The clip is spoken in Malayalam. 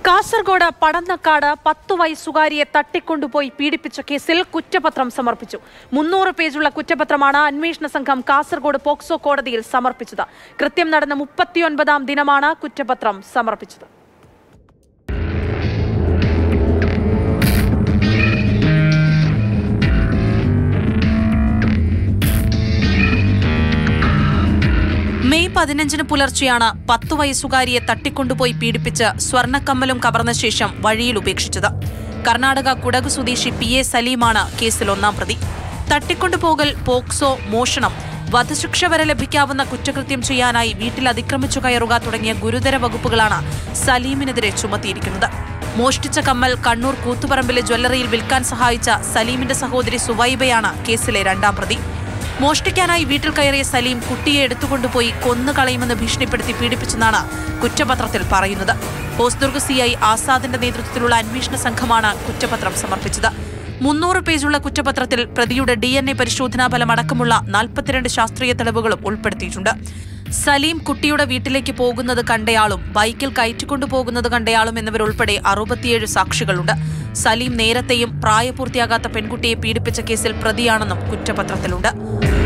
കാസർഗോഡ് പടന്നക്കാട് പത്തു വയസ്സുകാരിയെ തട്ടിക്കൊണ്ടുപോയി പീഡിപ്പിച്ച കേസിൽ കുറ്റപത്രം സമർപ്പിച്ചു മുന്നൂറ് പേജുള്ള കുറ്റപത്രമാണ് അന്വേഷണ സംഘം കാസർഗോഡ് പോക്സോ കോടതിയിൽ സമർപ്പിച്ചത് കൃത്യം നടന്ന മുപ്പത്തിയൊൻപതാം ദിനമാണ് കുറ്റപത്രം സമർപ്പിച്ചത് മെയ് പതിനഞ്ചിന് പുലർച്ചെയാണ് പത്തു വയസ്സുകാരിയെ തട്ടിക്കൊണ്ടുപോയി പീഡിപ്പിച്ച് സ്വർണ്ണക്കമ്മലും കവർന്ന ശേഷം വഴിയിൽ ഉപേക്ഷിച്ചത് കർണാടക കുടക് സ്വദേശി പി എ സലീമാണ് കേസിൽ ഒന്നാം പ്രതി തട്ടിക്കൊണ്ടുപോകൽ പോക്സോ മോഷണം വധശിക്ഷ വരെ ലഭിക്കാവുന്ന കുറ്റകൃത്യം ചെയ്യാനായി വീട്ടിൽ അതിക്രമിച്ചു കയറുക തുടങ്ങിയ ഗുരുതര വകുപ്പുകളാണ് സലീമിനെതിരെ ചുമത്തിയിരിക്കുന്നത് മോഷ്ടിച്ച കമ്മൽ കണ്ണൂർ കൂത്തുപറമ്പിലെ ജ്വല്ലറിയിൽ വിൽക്കാൻ സഹായിച്ച സലീമിന്റെ സഹോദരി സുവൈബയാണ് കേസിലെ രണ്ടാം പ്രതി മോഷ്ടിക്കാനായി വീട്ടിൽ കയറിയ സലീം കുട്ടിയെ എടുത്തുകൊണ്ടുപോയി കൊന്നുകളയുമെന്ന് ഭീഷണിപ്പെടുത്തി പീഡിപ്പിച്ചെന്നാണ് കുറ്റപത്രത്തിൽ പറയുന്നത് ഹോസ്ദുർഗ് സി ഐ ആസാദിന്റെ നേതൃത്വത്തിലുള്ള അന്വേഷണ സംഘമാണ് കുറ്റപത്രം സമർപ്പിച്ചത് മുന്നൂറ് പേജുള്ള കുറ്റപത്രത്തിൽ പ്രതിയുടെ ഡി എൻ എ പരിശോധനാ ഫലം അടക്കമുള്ള നാൽപ്പത്തിരണ്ട് ശാസ്ത്രീയ തെളിവുകളും ഉൾപ്പെടുത്തിയിട്ടുണ്ട് സലീം കുട്ടിയുടെ വീട്ടിലേക്ക് പോകുന്നത് കണ്ടയാളും ബൈക്കിൽ കയറ്റിക്കൊണ്ടുപോകുന്നത് കണ്ടയാളും എന്നിവരുൾപ്പെടെ അറുപത്തിയേഴ് സാക്ഷികളുണ്ട് സലീം നേരത്തെയും പ്രായപൂർത്തിയാകാത്ത പെൺകുട്ടിയെ പീഡിപ്പിച്ച കേസിൽ പ്രതിയാണെന്നും കുറ്റപത്രത്തിലുണ്ട്